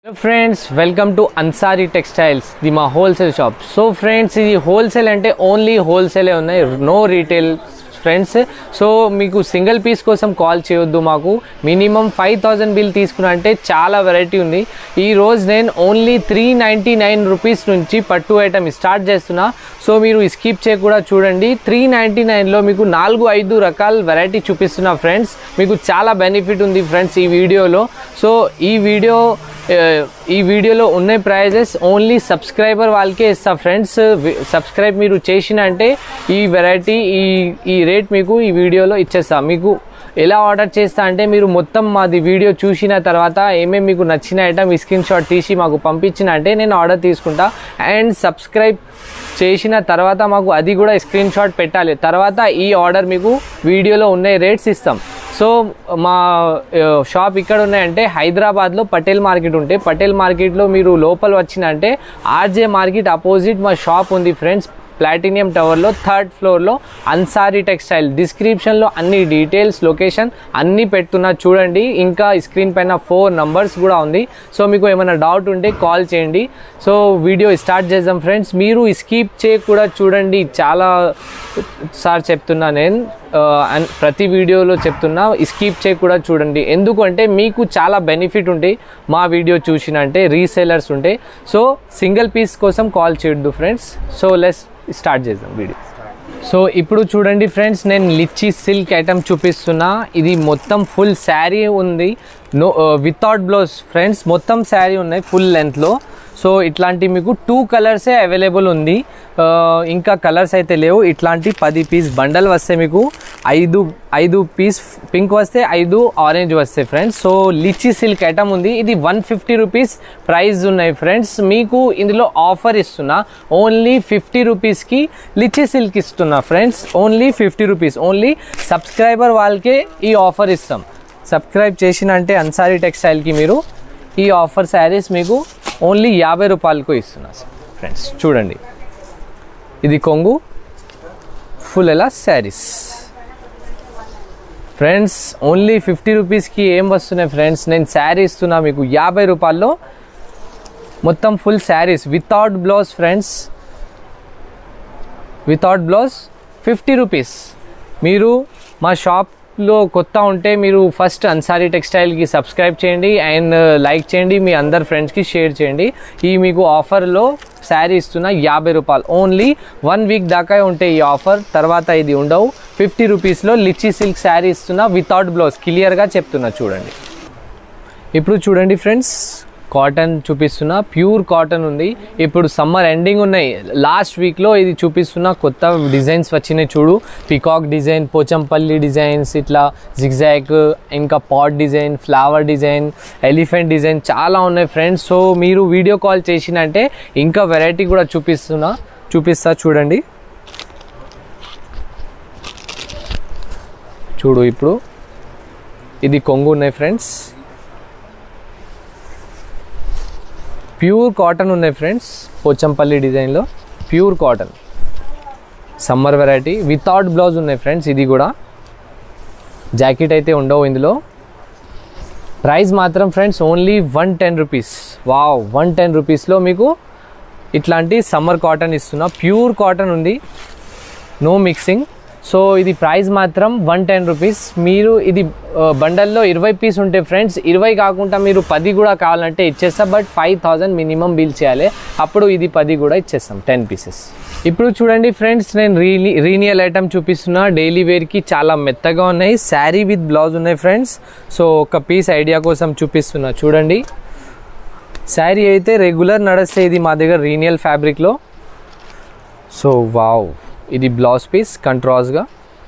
hello friends welcome to Ansari textiles ఇది మా wholesale shop so friends ఇది హోల్సేల్ అంటే ఓన్లీ హోల్సేలే ఉన్నాయి నో రీటైల్ ఫ్రెండ్స్ సో మీకు సింగిల్ పీస్ కోసం కాల్ చేయొద్దు మాకు మినిమం ఫైవ్ థౌజండ్ బిల్ తీసుకున్నా అంటే చాలా వెరైటీ ఉంది ఈ రోజు నేను only three ninety nine rupees నుంచి పట్టు ఐటమ్ స్టార్ట్ చేస్తున్నా సో మీరు స్కిప్ చేయ కూడా చూడండి త్రీ నైంటీ నైన్లో మీకు నాలుగు ఐదు రకాల వెరైటీ చూపిస్తున్నా ఫ్రెండ్స్ మీకు చాలా బెనిఫిట్ ఉంది ఫ్రెండ్స్ ఈ వీడియోలో సో ఈ వీడియో ఆ, ఈ వీడియోలో ఉన్న ప్రైజెస్ ఓన్లీ సబ్స్క్రైబర్ వాళ్ళకే ఇస్తా ఫ్రెండ్స్ సబ్స్క్రైబ్ మీరు చేసిన అంటే ఈ వెరైటీ ఈ ఈ రేట్ మీకు ఈ వీడియోలో ఇచ్చేస్తా మీకు ఎలా ఆర్డర్ చేస్తా అంటే మీరు మొత్తం మాది వీడియో చూసిన తర్వాత ఏమేమి మీకు నచ్చిన ఐటమ్ స్క్రీన్ షాట్ తీసి మాకు పంపించిన అంటే నేను ఆర్డర్ తీసుకుంటా అండ్ సబ్స్క్రైబ్ చేసిన తర్వాత మాకు అది కూడా స్క్రీన్ షాట్ పెట్టాలి తర్వాత ఈ ఆర్డర్ మీకు వీడియోలో ఉన్న రేట్స్ ఇస్తాం సో మా ఆ, షాప్ ఇక్కడ ఉన్నాయంటే హైదరాబాద్లో పటేల్ మార్కెట్ ఉంటే పటేల్ మార్కెట్లో మీరు లోపల వచ్చినంటే ఆర్జే మార్కెట్ అపోజిట్ మా షాప్ ఉంది ఫ్రెండ్స్ ప్లాటినియం టవర్లో థర్డ్ ఫ్లోర్లో అన్సారీ టెక్స్టైల్ డిస్క్రిప్షన్లో అన్ని డీటెయిల్స్ లొకేషన్ అన్నీ పెడుతున్నా చూడండి ఇంకా స్క్రీన్ పైన ఫోర్ నంబర్స్ కూడా ఉంది సో మీకు ఏమైనా డౌట్ ఉంటే కాల్ చేయండి సో వీడియో స్టార్ట్ చేద్దాం ఫ్రెండ్స్ మీరు స్కిప్ చేయ కూడా చూడండి చాలా సార్ చెప్తున్నా నేను ఆ, అండ్ ప్రతి వీడియోలో చెప్తున్నా స్కిప్ చేయ కూడా చూడండి ఎందుకంటే మీకు చాలా బెనిఫిట్ ఉంటాయి మా వీడియో చూసిన అంటే రీసేలర్స్ ఉంటాయి సో సింగిల్ పీస్ కోసం కాల్ చేయొద్దు ఫ్రెండ్స్ సో లెస్ స్టార్ట్ చేద్దాం వీడియో సో ఇప్పుడు చూడండి ఫ్రెండ్స్ నేను లిచ్చి సిల్క్ ఐటమ్ చూపిస్తున్నా ఇది మొత్తం ఫుల్ శారీ ఉంది నో వితౌట్ బ్లౌజ్ ఫ్రెండ్స్ మొత్తం శారీ ఉన్నాయి ఫుల్ లెంత్లో సో ఇట్లాంటి మీకు టూ కలర్సే అవైలబుల్ ఉంది ఆ, ఇంకా కలర్స్ అయితే లేవు ఇట్లాంటి పది పీస్ బండల్ వస్తే మీకు ఐదు ఐదు పీస్ పింక్ వస్తే ఐదు ఆరెంజ్ వస్తాయి friends so lychee silk item ఉంది ఇది వన్ ఫిఫ్టీ రూపీస్ ప్రైస్ ఉన్నాయి ఫ్రెండ్స్ మీకు ఇందులో ఆఫర్ ఇస్తున్నా ఓన్లీ ఫిఫ్టీ రూపీస్కి లిచీ సిల్క్ ఇస్తున్నా friends only fifty rupees only subscriber వాళ్ళకే ఈ ఆఫర్ ఇస్తాం సబ్స్క్రైబ్ చేసిన అంటే అన్సారీ టెక్స్టైల్కి మీరు ఈ ఆఫర్ శారీస్ మీకు ఓన్లీ యాభై రూపాయలకు ఇస్తున్నా ఫ్రెండ్స్ చూడండి ఇది కొంగు ఫుల్ ఎలా శారీస్ ఫ్రెండ్స్ ఓన్లీ ఫిఫ్టీ రూపీస్కి ఏం వస్తున్నాయి ఫ్రెండ్స్ నేను శారీ ఇస్తున్నా మీకు యాభై రూపాయల్లో మొత్తం full saris without blouse friends without blouse fifty rupees మీరు మా షాప్లో కొత్త ఉంటే మీరు ఫస్ట్ అన్సారీ టెక్స్టైల్కి సబ్స్క్రైబ్ చేయండి అండ్ లైక్ చేయండి మీ అందరు ఫ్రెండ్స్కి షేర్ చేయండి ఈ మీకు ఆఫర్లో శారీ ఇస్తున్న యాభై రూపాయలు ఓన్లీ వన్ వీక్ దాకా ఉంటాయి ఈ ఆఫర్ తర్వాత ఇది ఉండవు ఫిఫ్టీ రూపీస్లో లిచీ సిల్క్ శారీ ఇస్తున్నా వితౌట్ బ్లౌజ్ క్లియర్గా చెప్తున్నా చూడండి ఇప్పుడు చూడండి ఫ్రెండ్స్ కాటన్ చూపిస్తున్నా ప్యూర్ కాటన్ ఉంది ఇప్పుడు సమ్మర్ ఎండింగ్ ఉన్నాయి లాస్ట్ వీక్లో ఇది చూపిస్తున్న కొత్త డిజైన్స్ వచ్చినాయి చూడు పికాక్ డిజైన్ పోచంపల్లి డిజైన్స్ ఇట్లా జిగ్జాక్ ఇంకా pot design flower design elephant design చాలా ఉన్నాయి ఫ్రెండ్స్ సో మీరు వీడియో కాల్ చేసినంటే ఇంకా వెరైటీ కూడా చూపిస్తున్నా చూపిస్తా చూడండి చూడు ఇప్పుడు ఇది కొంగు ఉన్నాయి ఫ్రెండ్స్ ప్యూర్ కాటన్ ఉన్నాయి ఫ్రెండ్స్ పోచంపల్లి డిజైన్లో pure cotton summer variety without blouse ఉన్నాయి ఫ్రెండ్స్ ఇది కూడా జాకెట్ అయితే ఉండవు ఇందులో ప్రైస్ మాత్రం friends only one ten rupees wow one ten రూపీస్లో మీకు ఇట్లాంటి సమ్మర్ కాటన్ ఇస్తున్నా ప్యూర్ కాటన్ ఉంది నో మిక్సింగ్ సో ఇది ప్రైస్ మాత్రం వన్ టెన్ రూపీస్ మీరు ఇది బండల్లో ఇరవై పీస్ ఉంటే ఫ్రెండ్స్ ఇరవై కాకుండా మీరు పది కూడా కావాలంటే ఇచ్చేస్తా but five thousand minimum bill చేయాలి అప్పుడు ఇది పది కూడా ఇచ్చేస్తాం టెన్ పీసెస్ ఇప్పుడు చూడండి ఫ్రెండ్స్ నేను రీని రీనియల్ ఐటమ్ చూపిస్తున్నా డైలీ వేర్కి చాలా మెత్తగా ఉన్నాయి శారీ విత్ బ్లౌజ్ ఉన్నాయి ఫ్రెండ్స్ సో ఒక పీస్ ఐడియా కోసం చూపిస్తున్నా చూడండి శారీ అయితే రెగ్యులర్ నడిస్తే ఇది మా దగ్గర రీనియల్ ఫ్యాబ్రిక్లో సో వావ్ ఇది బ్లౌజ్ పీస్ కంట్రాస్గా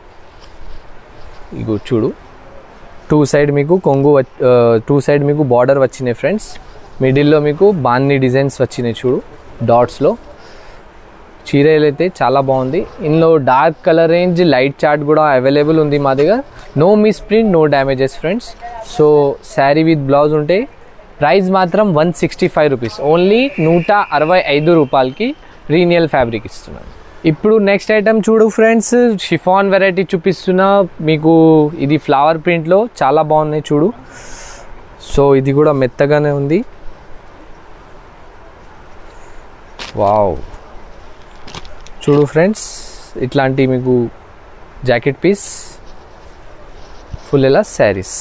ఇగో చూడు టూ సైడ్ మీకు కొంగు టూ సైడ్ మీకు బార్డర్ వచ్చినాయి ఫ్రెండ్స్ మిడిల్లో మీకు బాన్ని డిజైన్స్ వచ్చినాయి చూడు డాట్స్లో చీరలు అయితే చాలా బాగుంది ఇందులో dark colour range light chart కూడా అవైలబుల్ ఉంది మా దగ్గర no misprint no damages friends so sari with blouse ఉంటే ప్రైస్ మాత్రం one sixty five rupees only నూట అరవై ఐదు రూపాయలకి రీనియల్ ఫ్యాబ్రిక్ ఇస్తున్నాను ఇప్పుడు నెక్స్ట్ ఐటమ్ చూడు ఫ్రెండ్స్ షిఫాన్ వెరైటీ చూపిస్తున్నా మీకు ఇది ఫ్లవర్ ప్రింట్లో చాలా బాగున్నాయి చూడు సో ఇది కూడా మెత్తగానే ఉంది వావ్ చూడు ఫ్రెండ్స్ ఇట్లాంటి మీకు జాకెట్ పీస్ ఫుల్ ఎలా శారీస్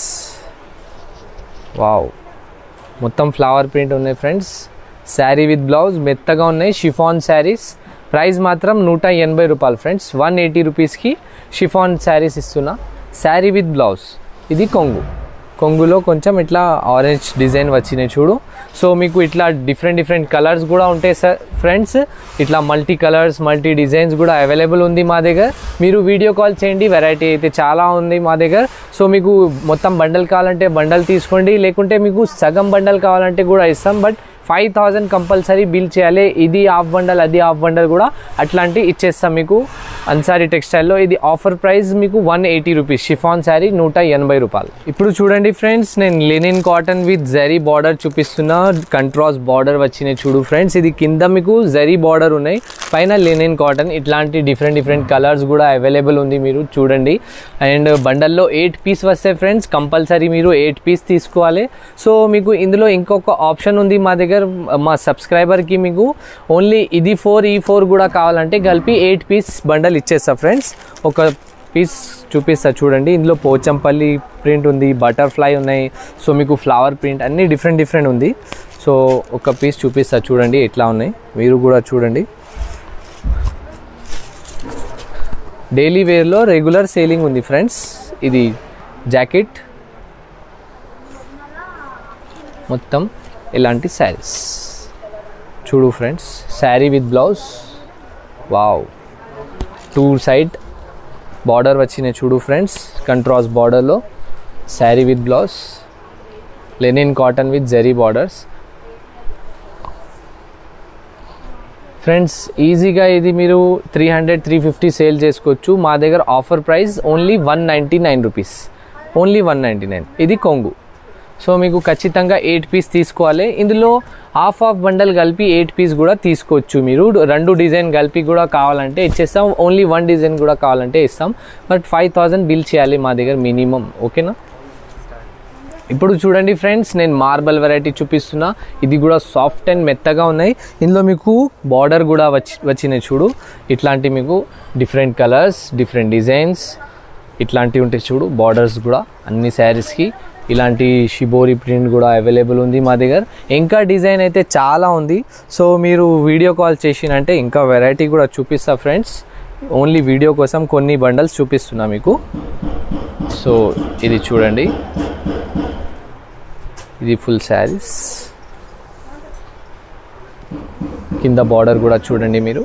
వావ్ మొత్తం ఫ్లవర్ ప్రింట్ ఉన్నాయి ఫ్రెండ్స్ శారీ విత్ బ్లౌజ్ మెత్తగా ఉన్నాయి షిఫాన్ శారీస్ ప్రైస్ మాత్రం నూట ఎనభై రూపాయలు ఫ్రెండ్స్ వన్ ఎయిటీ రూపీస్కి షిఫాన్ శారీస్ ఇస్తున్నా శారీ విత్ బ్లౌజ్ ఇది కొంగు కొంగులో కొంచెం ఇట్లా ఆరెంజ్ డిజైన్ వచ్చినాయి చూడు సో మీకు ఇట్లా డిఫరెంట్ డిఫరెంట్ కలర్స్ కూడా ఉంటాయి సార్ ఫ్రెండ్స్ ఇట్లా మల్టీ కలర్స్ మల్టీ డిజైన్స్ కూడా అవైలబుల్ ఉంది మా దగ్గర మీరు వీడియో కాల్ చేయండి వెరైటీ అయితే చాలా ఉంది మా దగ్గర సో మీకు మొత్తం బండల్ కావాలంటే బండల్ తీసుకోండి లేకుంటే మీకు సగం బండల్ కావాలంటే కూడా ఇస్తాం but five thousand compulsory bill చేయాలి ఇది హాఫ్ బండల్ అది హాఫ్ బండల్ కూడా అట్లాంటి ఇచ్చేస్తాం మీకు అన్సారీ టెక్స్టైల్లో ఇది ఆఫర్ ప్రైస్ మీకు one eighty rupees chiffon sari నూట ఎనభై రూపాయలు ఇప్పుడు చూడండి ఫ్రెండ్స్ నేను linen cotton with zari border చూపిస్తున్నా కంట్రాస్ బార్డర్ వచ్చినాయి చూడు ఫ్రెండ్స్ ఇది కింద మీకు జరీ బార్డర్ ఉన్నాయి పైన లెనిన్ కాటన్ ఇట్లాంటి డిఫరెంట్ డిఫరెంట్ కలర్స్ కూడా అవైలబుల్ ఉంది మీరు చూడండి అండ్ బండల్లో ఎయిట్ పీస్ వస్తాయి ఫ్రెండ్స్ కంపల్సరీ మీరు ఎయిట్ పీస్ తీసుకోవాలి సో మీకు ఇందులో ఇంకొక ఆప్షన్ ఉంది మా దగ్గర మా సబ్స్క్రైబర్కి మీకు ఓన్లీ ఇది ఫోర్ ఈ ఫోర్ కూడా కావాలంటే కలిపి ఎయిట్ పీస్ బండల్ ఇచ్చేస్తా ఫ్రెండ్స్ ఒక పీస్ చూపిస్తా చూడండి ఇందులో పోచంపల్లి ప్రింట్ ఉంది బటర్ఫ్లై ఉన్నాయి సో మీకు ఫ్లవర్ ప్రింట్ అన్నీ డిఫరెంట్ డిఫరెంట్ ఉంది సో ఒక పీస్ చూపిస్తా చూడండి ఎట్లా ఉన్నాయి మీరు కూడా చూడండి డైలీ వేర్లో రెగ్యులర్ సేలింగ్ ఉంది ఫ్రెండ్స్ ఇది జాకెట్ మొత్తం ఇలాంటి శారీస్ చూడు friends sari with blouse wow two side border వచ్చినాయి చూడు ఫ్రెండ్స్ కంట్రాస్ బార్డర్లో sari with blouse linen cotton with zari borders friends ఈజీగా ఇది మీరు three hundred three fifty sale చేసుకోవచ్చు మా దగ్గర offer price only one ninety nine rupees only one ninety nine ఇది కొంగు సో మీకు ఖచ్చితంగా ఎయిట్ పీస్ తీసుకోవాలి ఇందులో హాఫ్ ఆఫ్ బండల్ కలిపి ఎయిట్ పీస్ కూడా తీసుకోవచ్చు మీరు రెండు డిజైన్ కలిపి కూడా కావాలంటే ఇచ్చేస్తాం ఓన్లీ వన్ డిజైన్ కూడా కావాలంటే ఇస్తాం బట్ ఫైవ్ థౌజండ్ బిల్ చేయాలి మా దగ్గర మినిమం ఓకేనా ఇప్పుడు చూడండి ఫ్రెండ్స్ నేను మార్బల్ వెరైటీ చూపిస్తున్నా ఇది కూడా సాఫ్ట్ అండ్ మెత్తగా ఉన్నాయి ఇందులో మీకు బార్డర్ కూడా వచ్చి వచ్చినాయి చూడు ఇట్లాంటి మీకు డిఫరెంట్ కలర్స్ డిఫరెంట్ డిజైన్స్ ఇట్లాంటివి ఉంటాయి చూడు బార్డర్స్ కూడా అన్ని శారీస్కి ఇలాంటి షిబోరి ప్రింట్ కూడా అవైలబుల్ ఉంది మా దగ్గర ఇంకా డిజైన్ అయితే చాలా ఉంది సో మీరు వీడియో కాల్ చేసినంటే ఇంకా వెరైటీ కూడా చూపిస్తా ఫ్రెండ్స్ ఓన్లీ వీడియో కోసం కొన్ని బండల్స్ చూపిస్తున్నా మీకు సో ఇది చూడండి ఇది ఫుల్ శారీస్ కింద బార్డర్ కూడా చూడండి మీరు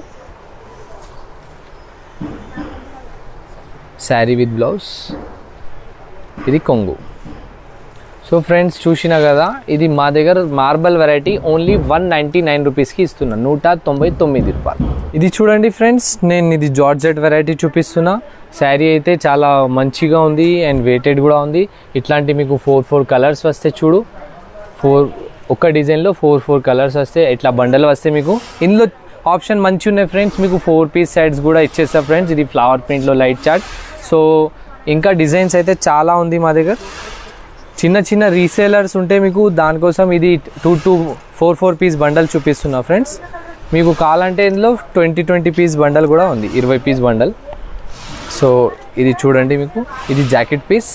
శారీ విత్ బ్లౌజ్ ఇది కొంగు సో ఫ్రెండ్స్ చూసినా కదా ఇది మా దగ్గర marble variety only one ninety nine రూపీస్కి ఇస్తున్నా నూట తొంభై తొమ్మిది రూపాయలు ఇది చూడండి ఫ్రెండ్స్ నేను ఇది జార్జెట్ వెరైటీ చూపిస్తున్నా శారీ అయితే చాలా మంచిగా ఉంది అండ్ వెయిటెడ్ కూడా ఉంది ఇట్లాంటి మీకు ఫోర్ ఫోర్ కలర్స్ వస్తే చూడు ఫోర్ ఒక డిజైన్లో ఫోర్ ఫోర్ కలర్స్ వస్తే ఇట్లా బండలు వస్తే మీకు ఇందులో ఆప్షన్ మంచి ఉన్నాయి ఫ్రెండ్స్ మీకు ఫోర్ పీస్ సెట్స్ కూడా ఇచ్చేస్తా ఫ్రెండ్స్ ఇది ఫ్లవర్ ప్రింట్లో లైట్ చార్ట్ సో ఇంకా డిజైన్స్ అయితే చాలా ఉంది మా దగ్గర చిన్న చిన్న రీసేలర్స్ ఉంటే మీకు దానికోసం ఇది two two four four piece bundle చూపిస్తున్నా ఫ్రెండ్స్ మీకు కావాలంటే ఇందులో ట్వంటీ ట్వంటీ పీస్ బండల్ కూడా ఉంది ఇరవై పీస్ బండల్ సో ఇది చూడండి మీకు ఇది జాకెట్ పీస్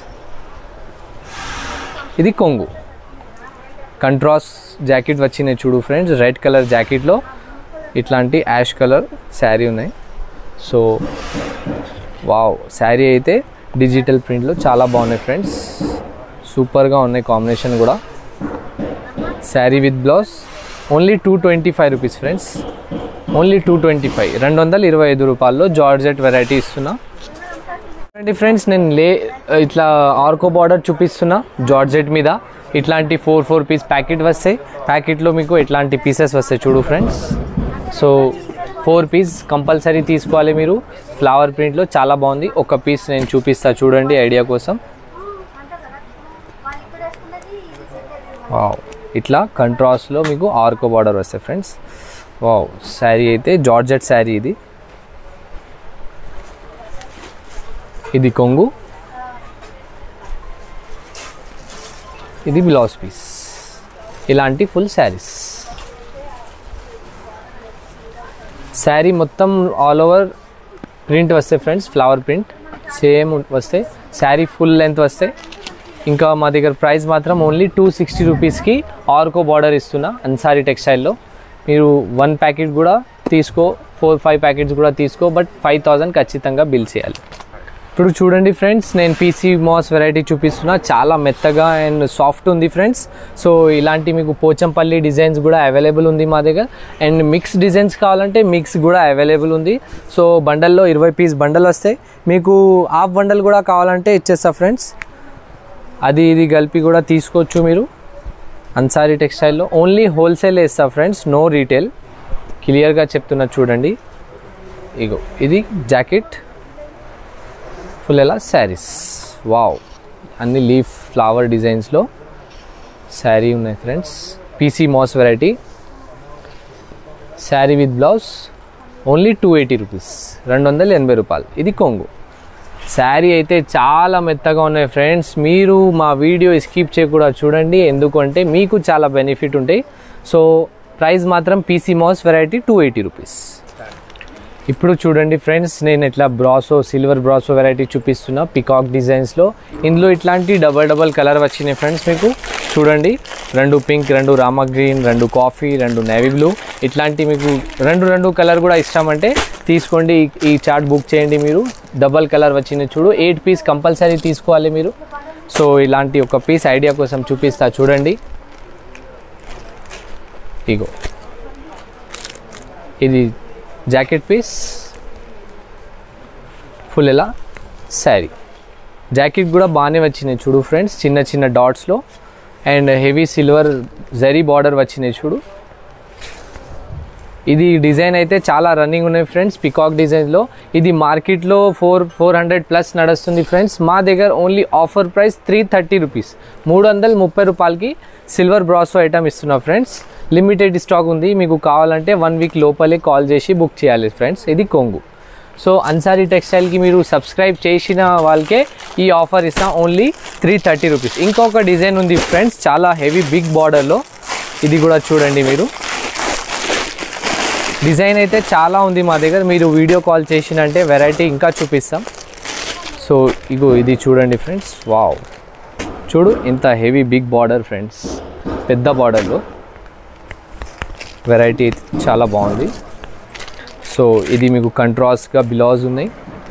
ఇది కొంగు కంట్రాస్ జాకెట్ వచ్చినాయి చూడు ఫ్రెండ్స్ రెడ్ కలర్ జాకెట్లో ఇట్లాంటి యాష్ కలర్ శారీ ఉన్నాయి సో వావ్ శారీ అయితే డిజిటల్ ప్రింట్లో చాలా బాగున్నాయి ఫ్రెండ్స్ సూపర్గా ఉన్నాయి కాంబినేషన్ కూడా sari with blouse only two twenty five rupees friends only two twenty five రెండు వందల ఇరవై ఐదు రూపాయల్లో జార్జెట్ వెరైటీ ఇస్తున్నా చూడండి ఫ్రెండ్స్ నేను లే ఇట్లా ఆర్కో బార్డర్ చూపిస్తున్నా జార్జెట్ మీద ఇట్లాంటి ఫోర్ ఫోర్ పీస్ ప్యాకెట్ వస్తాయి ప్యాకెట్లో మీకు ఇట్లాంటి పీసెస్ వస్తాయి చూడు friends so four piece compulsory తీసుకోవాలి మీరు ఫ్లవర్ ప్రింట్లో చాలా బాగుంది ఒక పీస్ నేను చూపిస్తా చూడండి ఐడియా కోసం వావ్ ఇట్లా కంట్రాస్ట్లో మీకు ఆర్కో బార్డర్ వస్తాయి ఫ్రెండ్స్ వావ్ శారీ అయితే జార్జెట్ శారీ ఇది ఇది కొంగు ఇది బ్లౌజ్ పీస్ ఇలాంటి ఫుల్ శారీస్ శారీ మొత్తం ఆల్ ఓవర్ ప్రింట్ వస్తాయి ఫ్రెండ్స్ ఫ్లవర్ ప్రింట్ సేమ్ వస్తాయి శారీ ఫుల్ లెంత్ వస్తాయి ఇంకా మా దగ్గర ప్రైస్ మాత్రం ఓన్లీ టూ సిక్స్టీ రూపీస్కి ఆర్కో బార్డర్ ఇస్తున్నా అన్సారీ టెక్స్టైల్లో మీరు వన్ ప్యాకెట్ కూడా తీసుకో ఫోర్ ఫైవ్ ప్యాకెట్స్ కూడా తీసుకో బట్ ఫైవ్ థౌజండ్ ఖచ్చితంగా బిల్ చేయాలి ఇప్పుడు చూడండి ఫ్రెండ్స్ నేను పీసీ మాస్ వెరైటీ చూపిస్తున్నా చాలా మెత్తగా అండ్ సాఫ్ట్ ఉంది ఫ్రెండ్స్ సో ఇలాంటి మీకు పోచంపల్లి డిజైన్స్ కూడా అవైలబుల్ ఉంది మా దగ్గర అండ్ మిక్స్ డిజైన్స్ కావాలంటే మిక్స్ కూడా అవైలబుల్ ఉంది సో బండల్లో ఇరవై పీస్ బండల్ వస్తాయి మీకు హాఫ్ బండల్ కూడా కావాలంటే ఇచ్చేస్తా ఫ్రెండ్స్ అది ఇది కలిపి కూడా తీసుకోవచ్చు మీరు అన్సారీ టెక్స్టైల్లో ఓన్లీ హోల్సేల్ వేస్తా ఫ్రెండ్స్ నో రీటైల్ క్లియర్గా చెప్తున్నా చూడండి ఇగో ఇది జాకెట్ ఫుల్ ఎలా శారీస్ వావ్ అన్ని లీఫ్ ఫ్లవర్ డిజైన్స్లో శారీ ఉన్నాయి ఫ్రెండ్స్ పీసీ మాస్ variety sari with blouse only two eighty rupees రెండు వందల ఎనభై రూపాయలు ఇది కొంగు శారీ అయితే చాలా మెత్తగా ఉన్నాయి ఫ్రెండ్స్ మీరు మా వీడియో స్కిప్ చేయకుండా చూడండి ఎందుకంటే మీకు చాలా బెనిఫిట్ ఉంటాయి సో ప్రైస్ మాత్రం పీసీ మాస్ వెరైటీ టూ ఎయిటీ రూపీస్ ఇప్పుడు చూడండి ఫ్రెండ్స్ నేను ఇట్లా బ్రాసో సిల్వర్ బ్రాసో వెరైటీ చూపిస్తున్నా పికాక్ డిజైన్స్లో ఇందులో ఇట్లాంటి డబల్ డబల్ కలర్ వచ్చినాయి ఫ్రెండ్స్ మీకు చూడండి రెండు పింక్ రెండు రామా గ్రీన్ రెండు కాఫీ రెండు నేవీ బ్లూ ఇట్లాంటి మీకు రెండు రెండు కలర్ కూడా ఇష్టమంటే తీసుకోండి ఈ- ఈ చార్ట్ బుక్ చేయండి మీరు డబల్ కలర్ వచ్చింది చూడు ఎయిట్ పీస్ కంపల్సరీ తీసుకోవాలి మీరు సో ఇలాంటి ఒక పీస్ ఐడియా కోసం చూపిస్తా చూడండి ఇగో ఇది జాకెట్ పీస్ ఫుల్ ఎలా శారీ జాకెట్ కూడా బాగానే వచ్చినాయి చూడు ఫ్రెండ్స్ చిన్న చిన్న డాట్స్లో and heavy silver zari border వచ్చినాయి చూడు ఇది డిజైన్ అయితే చాలా రన్నింగ్ ఉన్నాయి ఫ్రెండ్స్ పికాక్ డిజైన్లో ఇది మార్కెట్లో ఫోర్ ఫోర్ హండ్రెడ్ ప్లస్ నడుస్తుంది ఫ్రెండ్స్ మా దగ్గర only offer price three thirty rupees మూడు వందల ముప్పై రూపాయలకి సిల్వర్ బ్రాసో ఐటమ్ ఇస్తున్నా ఫ్రెండ్స్ లిమిటెడ్ స్టాక్ ఉంది మీకు కావాలంటే వన్ వీక్ లోపలే కాల్ చేసి బుక్ చేయాలి ఫ్రెండ్స్ ఇది కొంగు సో అన్సారీ టెక్స్టైల్కి మీరు సబ్స్క్రైబ్ చేసిన వాళ్ళకే ఈ ఆఫర్ ఇస్తాం ఓన్లీ త్రీ థర్టీ రూపీస్ ఇంకొక డిజైన్ ఉంది ఫ్రెండ్స్ చాలా హెవీ బిగ్ బార్డర్లో ఇది కూడా చూడండి మీరు డిజైన్ అయితే చాలా ఉంది మా దగ్గర మీరు వీడియో కాల్ చేసినంటే వెరైటీ ఇంకా చూపిస్తాం సో ఇగో ఇది చూడండి ఫ్రెండ్స్ వావ్ చూడు ఇంత హెవీ బిగ్ బార్డర్ ఫ్రెండ్స్ పెద్ద బార్డర్లో వెరైటీ చాలా బాగుంది సో ఇది మీకు కంట్రాస్ట్గా బ్లౌజ్ ఉన్నాయి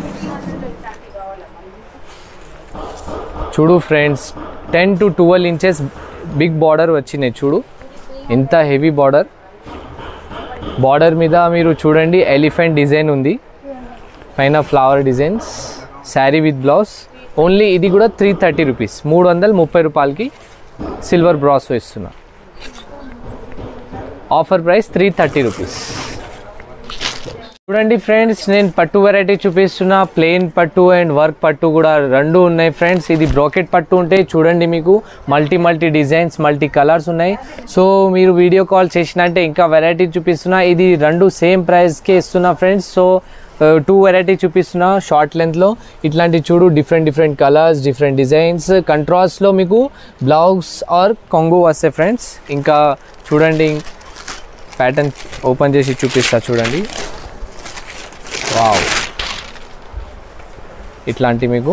చూడు friends ten to twelve inches big border వచ్చినాయి చూడు ఎంత హెవీ బార్డర్ బార్డర్ మీద మీరు చూడండి ఎలిఫెంట్ డిజైన్ ఉంది పైన flower designs sari with blouse only ఇది కూడా త్రీ థర్టీ రూపీస్ మూడు వందల ముప్పై రూపాయలకి సిల్వర్ బ్రాసో ఇస్తున్నా offer price three thirty rupees చూడండి ఫ్రెండ్స్ నేను పట్టు వెరైటీ చూపిస్తున్నా ప్లెయిన్ పట్టు అండ్ వర్క్ పట్టు కూడా రెండు ఉన్నాయి ఫ్రెండ్స్ ఇది బ్రోకెట్ పట్టు ఉంటే చూడండి మీకు multi multi designs multi colours ఉన్నాయి సో మీరు వీడియో కాల్ చేసినట్టే ఇంకా వెరైటీ చూపిస్తున్నా ఇది రెండు సేమ్ ప్రైస్కే ఇస్తున్నా ఫ్రెండ్స్ సో టూ వెరైటీ చూపిస్తున్నా షార్ట్ లెంత్లో ఇట్లాంటి చూడు different different colours different designs కంట్రాస్ట్లో మీకు బ్లౌజ్ ఆర్ కొంగు వస్తాయి ఫ్రెండ్స్ ఇంకా చూడండి ప్యాటర్న్ ఓపెన్ చేసి చూపిస్తా చూడండి వావ్ ఇట్లాంటి మీకు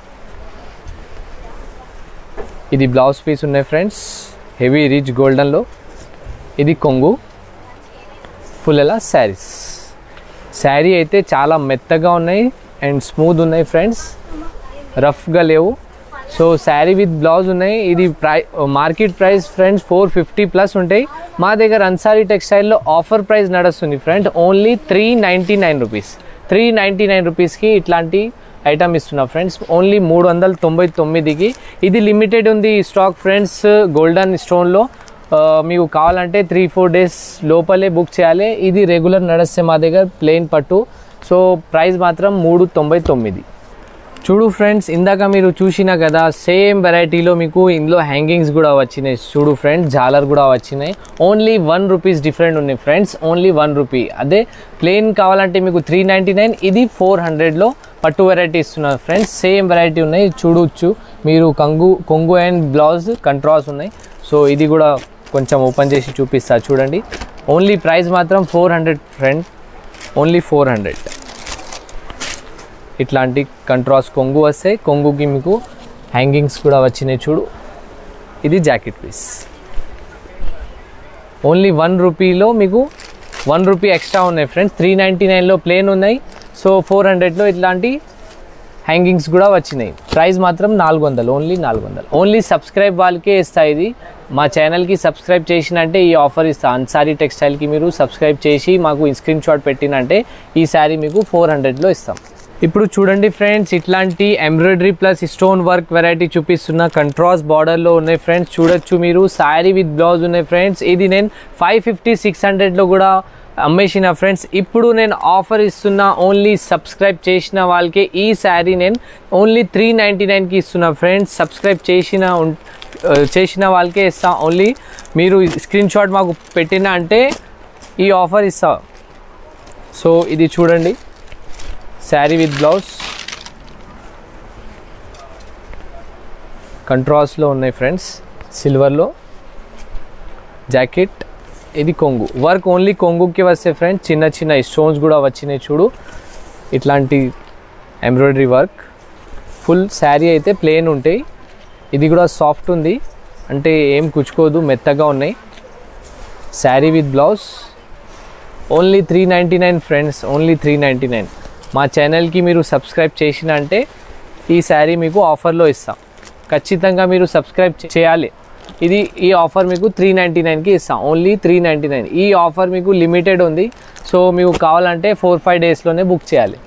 ఇది బ్లౌజ్ పీస్ ఉన్నాయి ఫ్రెండ్స్ హెవీ రిచ్ గోల్డెన్లో ఇది కొంగు ఫుల్ ఎలా శారీస్ శారీ అయితే చాలా మెత్తగా ఉన్నాయి అండ్ స్మూత్ ఉన్నాయి ఫ్రెండ్స్ రఫ్గా లేవు సో శారీ విత్ బ్లౌజ్ ఉన్నాయి ఇది ప్రై market price friends four fifty plus ఉంటాయి మా దగ్గర అన్సారీ టెక్స్టైల్లో ఆఫర్ ప్రైస్ నడుస్తుంది friend only three ninety nine rupees three ninety nine రూపీస్కి ఇట్లాంటి ఐటమ్ ఇస్తున్నా ఫ్రెండ్స్ ఓన్లీ మూడు వందల తొంభై తొమ్మిదికి ఇది లిమిటెడ్ ఉంది ఈ స్టాక్ ఫ్రెండ్స్ గోల్డెన్ స్టోన్లో ఆ, మీకు కావాలంటే త్రీ ఫోర్ డేస్ లోపలే బుక్ చేయాలి ఇది రెగ్యులర్ నడుస్తే మా దగ్గర ప్లెయిన్ పట్టు సో ప్రైస్ మాత్రం మూడు తొంభై తొమ్మిది చూడు ఫ్రెండ్స్ ఇందాక మీరు చూసిన కదా సేమ్ వెరైటీలో మీకు ఇందులో హ్యాంగింగ్స్ కూడా వచ్చినాయి చూడు ఫ్రెండ్స్ జాలర్ కూడా వచ్చినాయి ఓన్లీ వన్ రూపీస్ డిఫరెంట్ ఉన్నాయి ఫ్రెండ్స్ ఓన్లీ వన్ రూపీ అదే ప్లెయిన్ కావాలంటే మీకు త్రీ నైంటీ నైన్ ఇది ఫోర్ హండ్రెడ్లో పట్టు వెరైటీ ఇస్తున్నారు ఫ్రెండ్స్ సేమ్ వెరైటీ ఉన్నాయి చూడొచ్చు మీరు కంగు కొంగు అండ్ బ్లౌజ్ కంట్రాస్ ఉన్నాయి సో ఇది కూడా కొంచెం ఓపెన్ చేసి చూపిస్తా చూడండి ఓన్లీ ప్రైస్ మాత్రం four hundred friend only four hundred ఇట్లాంటి కంట్రాస్ట్ కొంగు వస్తాయి కొంగుకి మీకు హ్యాంగింగ్స్ కూడా వచ్చినాయి చూడు ఇది జాకెట్ పీస్ ఓన్లీ వన్ రూపీలో మీకు వన్ రూపీ ఎక్స్ట్రా ఉన్నాయి ఫ్రెండ్స్ త్రీ నైంటీ నైన్లో ప్లేన్ ఉన్నాయి సో ఫోర్ హండ్రెడ్లో ఇట్లాంటి హ్యాంగింగ్స్ కూడా వచ్చినాయి ప్రైస్ మాత్రం నాలుగు వందలు ఓన్లీ నాలుగు వందలు ఓన్లీ సబ్స్క్రైబ్ వాళ్ళకే ఇస్తాయి ఇది మా ఛానల్కి సబ్స్క్రైబ్ చేసినంటే ఈ ఆఫర్ ఇస్తా అన్సారీ టెక్స్టైల్కి మీరు సబ్స్క్రైబ్ చేసి మాకు స్క్రీన్ షాట్ పెట్టినంటే ఈ శారీ మీకు ఫోర్ హండ్రెడ్లో ఇస్తాం ఇప్పుడు చూడండి ఫ్రెండ్స్ ఇట్లాంటి embroidery plus stone work variety చూపిస్తున్న కంట్రాస్ బార్డర్లో ఉన్నాయి ఫ్రెండ్స్ చూడొచ్చు మీరు శారీ విత్ బ్లౌజ్ ఉన్నాయి ఫ్రెండ్స్ ఇది నేను ఫైవ్ ఫిఫ్టీ సిక్స్ హండ్రెడ్లో కూడా అమ్మేసిన ఫ్రెండ్స్ ఇప్పుడు నేను ఆఫర్ ఇస్తున్నా ఓన్లీ సబ్స్క్రైబ్ చేసిన వాళ్ళకి ఈ శారీ నేను ఓన్లీ త్రీ నైంటీ నైన్కి ఇస్తున్నా ఫ్రెండ్స్ సబ్స్క్రైబ్ చేసిన ఉన్- ఆ, చేసిన వాళ్ళకే ఇస్తా ఓన్లీ మీరు స్క్రీన్ షాట్ మాకు పెట్టిన అంటే ఈ ఆఫర్ ఇస్తా సో ఇది చూడండి శారీ విత్ బ్లౌజ్ కంట్రాస్ట్లో ఉన్నాయి ఫ్రెండ్స్ సిల్వర్లో జాకెట్ ఇది కొంగు వర్క్ ఓన్లీ కొంగుకి వస్తే ఫ్రెండ్స్ చిన్న చిన్న స్టోన్స్ కూడా వచ్చినాయి చూడు ఇట్లాంటి ఎంబ్రాయిడరీ వర్క్ ఫుల్ శారీ అయితే ప్లేన్ ఉంటాయి ఇది కూడా సాఫ్ట్ ఉంది అంటే ఏం కుచ్చుకోదు మెత్తగా ఉన్నాయి sari with blouse only three ninety nine friends only three ninety nine మా ఛానల్కి మీరు సబ్స్క్రైబ్ చేసిన అంటే ఈ శారీ మీకు ఆఫర్లో ఇస్తాం ఖచ్చితంగా మీరు సబ్స్క్రైబ్ చే- చేయాలి ఇది ఈ ఆఫర్ మీకు త్రీ నైంటీ నైన్కి ఇస్తాం ఓన్లీ త్రీ నైంటీ నైన్ ఈ ఆఫర్ మీకు లిమిటెడ్ ఉంది సో మీకు కావాలంటే ఫోర్ ఫైవ్ డేస్లోనే బుక్ చేయాలి